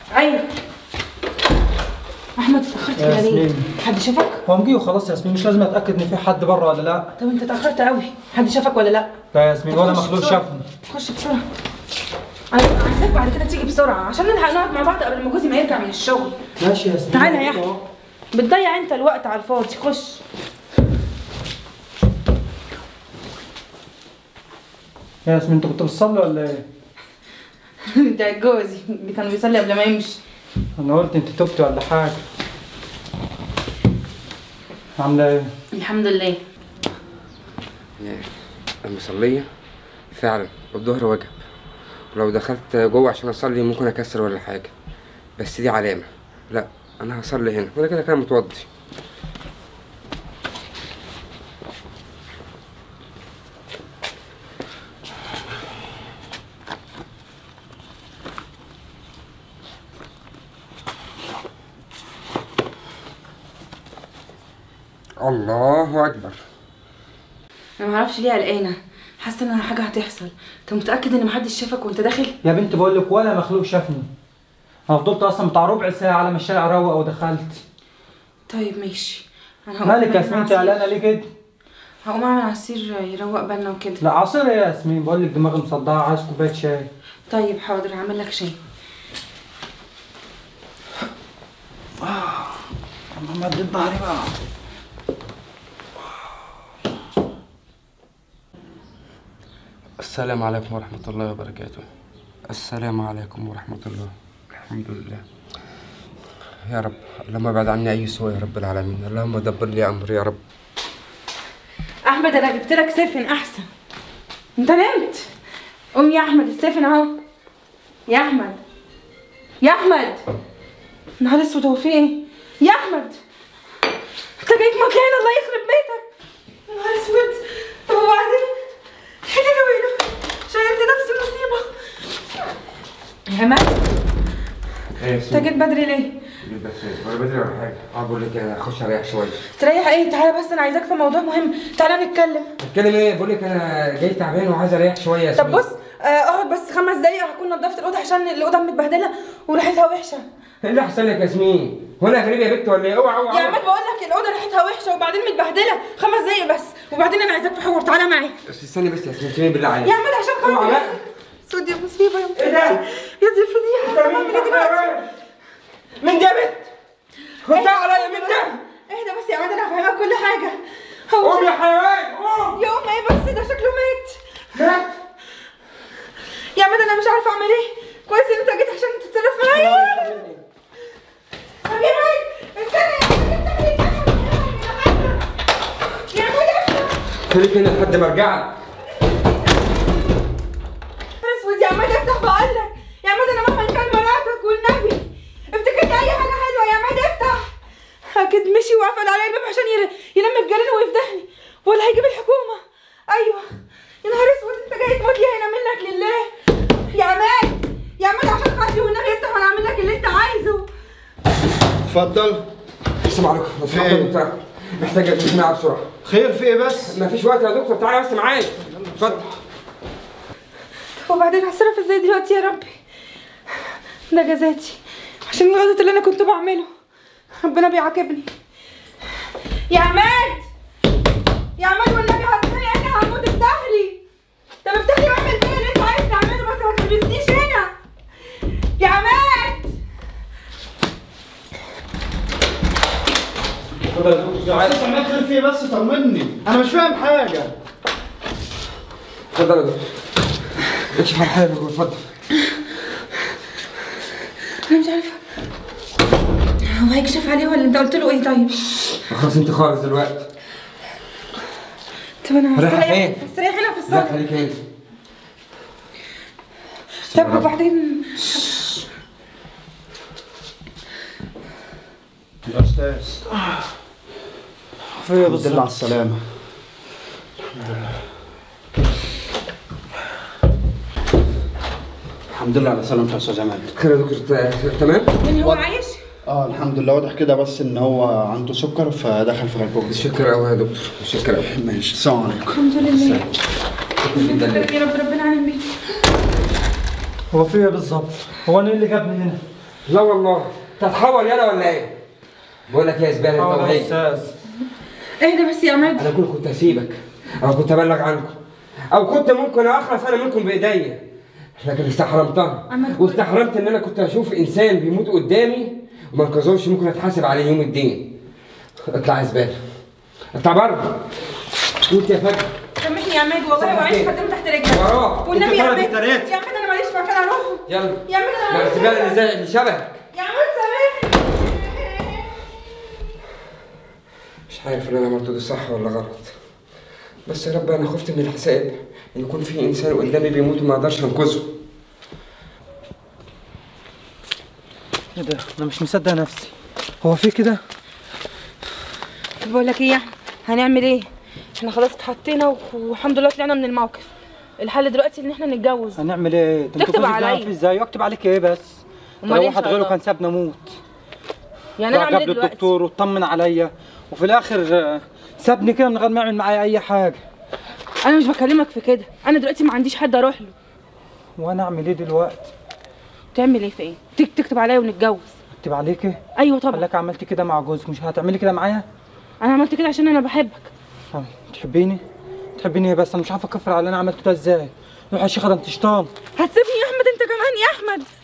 ايوه احمد اتاخرت كده ليه ياسمين. حد شافك هو نجي وخلاص يا ياسمين مش لازم اتاكد ان في حد بره ولا لا طب انت اتاخرت قوي حد شافك ولا لا لا يا ياسمين طب ولا خش مخلوق بسرعة. شافني خش بسرعه انا عايزاك بعد كده تيجي بسرعه عشان نلحق نقعد مع بعض قبل ما جوزي ما يرجع من الشغل ماشي يا ياسمين تعالى يا احمد بتضيع انت الوقت على الفاضي خش يا ياسمين انت كنت بتصلي ولا ايه؟ ده جوزي اللي كان بيصلي قبل ما يمشي انا قلت انت تبتي ولا حاجه عامله ايه؟ الحمد لله يعني المصلية فعلا الظهر وجب ولو دخلت جوه عشان اصلي ممكن اكسر ولا حاجة بس دي علامة لا انا هصلي هنا وانا كده كده متوضي الله اكبر انا ما اعرفش ليه قلقانه حاسه ان حاجه هتحصل انت متاكد ان محدش شافك وانت داخل يا بنت بقول لك ولا مخلوق شافني انا فضلت اصلا بتاع ربع ساعه على ما الشارع روق ودخلت طيب ماشي انا هقوم مالك يا أعمل ياسمين انت عصير. قلقانه ليه كده؟ هقوم اعمل عصير يروق بالنا وكده لا عصير إيه يا ياسمين بقول لك دماغي مصدعه عايز كوبايه شاي طيب حاضر هعمل لك شاي اما مدد ظهري بقى السلام عليكم ورحمة الله وبركاته السلام عليكم ورحمة الله الحمد لله يا رب اللهم ابعد عني أي سوء يا رب العالمين اللهم دبر لي أمري يا رب احمد انا جبت لك سفن احسن انت نمت قوم يا احمد السفن اهو يا احمد يا احمد نهار اسود هو في ايه يا احمد انت جاي في مكان الله يخرب بيتك نهار اسود طب وبعدين حلو ويلو شايلت نفسي مصيبه يا عماد انت جيت بدري ليه بس ولا بدري ولا حاجة أه بقول لك أنا أخش أريح شوية تريح ايه تعالى بس انا عايزاك في موضوع مهم تعالى نتكلم أتكلم إيه بقول لك أنا جاي تعبان وعايز أريح شوية يا طب ياسمين. بص آه، اقعد بس خمس دقايق هكون نضفت الاوضه عشان الاوضه متبهدله وريحتها وحشه إيه اللي حصل لك يا ياسمين؟ هو أنا غريب يا بنت ولا إيه؟ أوعى أوعى يا عماد بقول لك الاوضه ريحتها وحشه وبعدين متبهدله خمس دقايق بس وبعدين انا عايزاك في حوار تعالى معايا بس استني بس يا ياسمين سيبيني بالله عليك يا عماد عشان اوعى خاطري بقى. سود يا مصيبه يا إيه ده؟ مصيبه يا دي الفضيحه طب اعمل ايه دلوقتي من ده بنت خدها عليا من ده اهدى بس يا عماد انا هفهمك كل حاجه قوم هو يا حيوان قوم يا ام ايه بس ده شكله مات مات يا عماد انا مش عارفه اعمل ايه كويس ان انت جيت عشان تتصرف معايا طب يا عماد استنى يا عماد افتح لي يا عماد افتح خليك هنا لحد ما ارجع لك اسود يا عماد افتح بقول لك يا عماد انا مهما كان مراتك والنبي افتكرت اي حاجه حلوه يا عماد افتح اكيد مشي وقفل عليا الباب عشان ير- يلم في جرينه ويفضحني ولا هيجيب الحكومه ايوه يا نهار اسود انت جاي تموت لي هنا منك لله يا عماد يا عماد عشان خاطري والنبي افتح وانا اعمل لك اللي انت عايزه اتفضل السلام عليكم لو سمحت يا دكتور محتاج تسمع بسرعه خير في ايه بس ما فيش وقت يا دكتور تعالى بس معايا اتفضل وبعدين هتصرف ازاي دلوقتي يا ربي ده جزاتي عشان الغلط اللي انا كنت بعمله ربنا بيعاقبني يا عماد يا عماد والنبي هتخانق انا هموت افتح لي طب افتح لي واعمل فيا اللي انت عايز تعمله بس ما تلبسنيش هنا يا عماد اتفضل يا دكتور عايز تعمل خير في ايه بس طمني انا مش فاهم حاجه اتفضل يا دكتور اكشف على حالك اتفضل انا مش عارفه هو هيكشف عليه ولا انت قلت له ايه طيب خلاص انت خالص دلوقتي طب انا رايحة هستريح فين؟ هستريح هنا في لا الصاله خليك هنا طب وبعدين يا استاذ في ايه الحمد لله على السلامه الحمد لله على سلامتك يا استاذ عماد خير يا دكتور ت- تمام يعني هو عايش اه الحمد لله واضح كده بس ان هو عنده سكر فدخل في غيبوبه متشكر قوي يا دكتور متشكر قوي ماشي السلام عليكم الحمد لله في يا رب ربنا عالم بيه هو في ايه بالظبط؟ هو انا إيه اللي جابني هنا؟ لا والله تتحول يلا ولا ايه؟ بقول لك يا زباله انت حاضر يا وهي استاذ اهدى بس يا عماد انا كنت كنت اسيبك او كنت ابلغ عنكم او كنت ممكن اخلص انا منكم بايديا لكن استحرمتها أما- واستحرمت ان انا كنت اشوف انسان بيموت قدامي وما انقذوش ممكن اتحاسب عليه يوم الدين اطلع يا زباله اطلع بره وانت يا فجر سامحني يا عماد والله سامحك وعايش إيه؟ خدام تحت رجلك وراه. والنبي يا انت عماد طلعت التلاتة. يا عماد انا ماليش مكان اروح يلا يا عماد انا مع ماليش الزباله اللي مكان. زي اللي شبهك يا عماد سامحني مش عارف اللي انا عملته ده صح ولا غلط بس يا رب انا خفت من الحساب ان يكون في انسان قدامي بيموت وما اقدرش انقذه ايه ده انا مش مصدق نفسي هو في كده بقول لك ايه يا احمد هنعمل ايه احنا خلاص اتحطينا و- والحمد لله طلعنا من الموقف الحل دلوقتي ان احنا نتجوز هنعمل ايه ده انت تكتب جوزك ده عليا. عارف ازاي واكتب عليك ايه بس أمال لو إيه إن واحد شاء غيره الله؟ كان سابنا موت يعني انا راح اعمل جاب ايه لي دلوقتي الدكتور واطمن عليا وفي الاخر آه، سابني كده من غير ما يعمل معايا اي حاجه انا مش بكلمك في كده انا دلوقتي ما عنديش حد اروح له وانا اعمل ايه دلوقتي تعمل ايه في ايه تك- تكتب عليا ونتجوز اكتب عليك ايه ايوه طبعا قال لك عملت كده مع جوزك مش هتعملي كده معايا انا عملت كده عشان انا بحبك طب تحبيني تحبيني ايه بس انا مش عارف اكفر على اللي انا عملته ده ازاي روح يا شيخه ده انت شيطان هتسيبني يا احمد انت كمان يا احمد